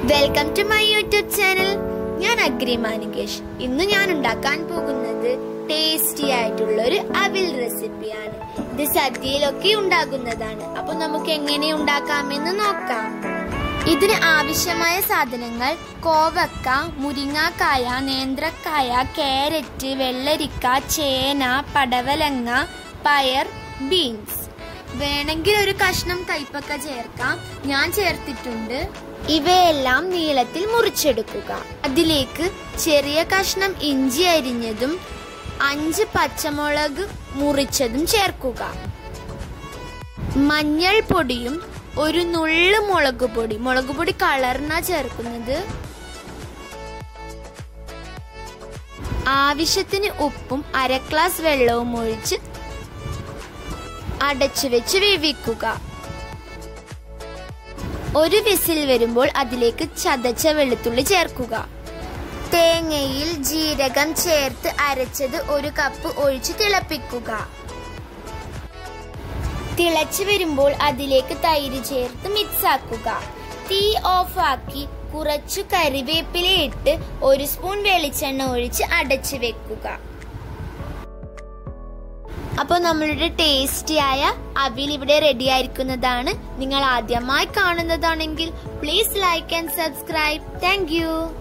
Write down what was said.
welcome to my YouTube channel ഞാൻ അഗ്രി മാനികേഷ് ഇന്ന് ഞാൻ ഉണ്ടാക്കാൻ പോകുന്നത് ടേസ്റ്റി ആയിട്ടുള്ള ഒരു അവിൽ റെസിപ്പിയാണ് ഇത് സദ്യയിലൊക്കെ ഉണ്ടാകുന്നതാണ് അപ്പൊ നമുക്ക് എങ്ങനെ ഉണ്ടാക്കാമെന്ന് നോക്കാം ഇതിന് ആവശ്യമായ സാധനങ്ങൾ കോവക്ക മുരിങ്ങാക്കായ നേന്ത്രക്കായ കാരറ്റ് വെള്ളരിക്ക ചേന പടവലങ്ങ പയർ ബീൻസ് വേണമെങ്കിൽ ഒരു കഷ്ണം കൈപ്പക്ക ചേർക്കാം ഞാൻ ചേർത്തിട്ടുണ്ട് ഇവയെല്ലാം നീളത്തിൽ മുറിച്ചെടുക്കുക അതിലേക്ക് ചെറിയ കഷ്ണം ഇഞ്ചി അരിഞ്ഞതും അഞ്ച് പച്ചമുളക് മുറിച്ചതും ചേർക്കുക മഞ്ഞൾ പൊടിയും ഒരു നുള്ളു മുളക് പൊടി മുളക് പൊടി കളറിനാ ചേർക്കുന്നത് ആവശ്യത്തിന് ഉപ്പും അര ഗ്ലാസ് വെള്ളവും ഒഴിച്ച് അടച്ചു വെച്ച് വേവിക്കുക ഒരു വിസിൽ വരുമ്പോൾ അതിലേക്ക് ചതച്ച വെളുത്തുള്ളി ചേർക്കുക തേങ്ങയിൽ ജീരകം ചേർത്ത് അരച്ചത് ഒരു കപ്പ് ഒഴിച്ച് തിളപ്പിക്കുക തിളച്ചു വരുമ്പോൾ അതിലേക്ക് തൈര് ചേർത്ത് മിക്സ് ആക്കുക തീ ഓഫ് ആക്കി കുറച്ചു കറിവേപ്പില ഇട്ട് ഒരു സ്പൂൺ വെളിച്ചെണ്ണ ഒഴിച്ച് അടച്ചു വെക്കുക അപ്പോൾ നമ്മളുടെ ടേസ്റ്റിയായ അവിൽ ഇവിടെ റെഡി ആയിരിക്കുന്നതാണ് നിങ്ങൾ ആദ്യമായി കാണുന്നതാണെങ്കിൽ please like and subscribe thank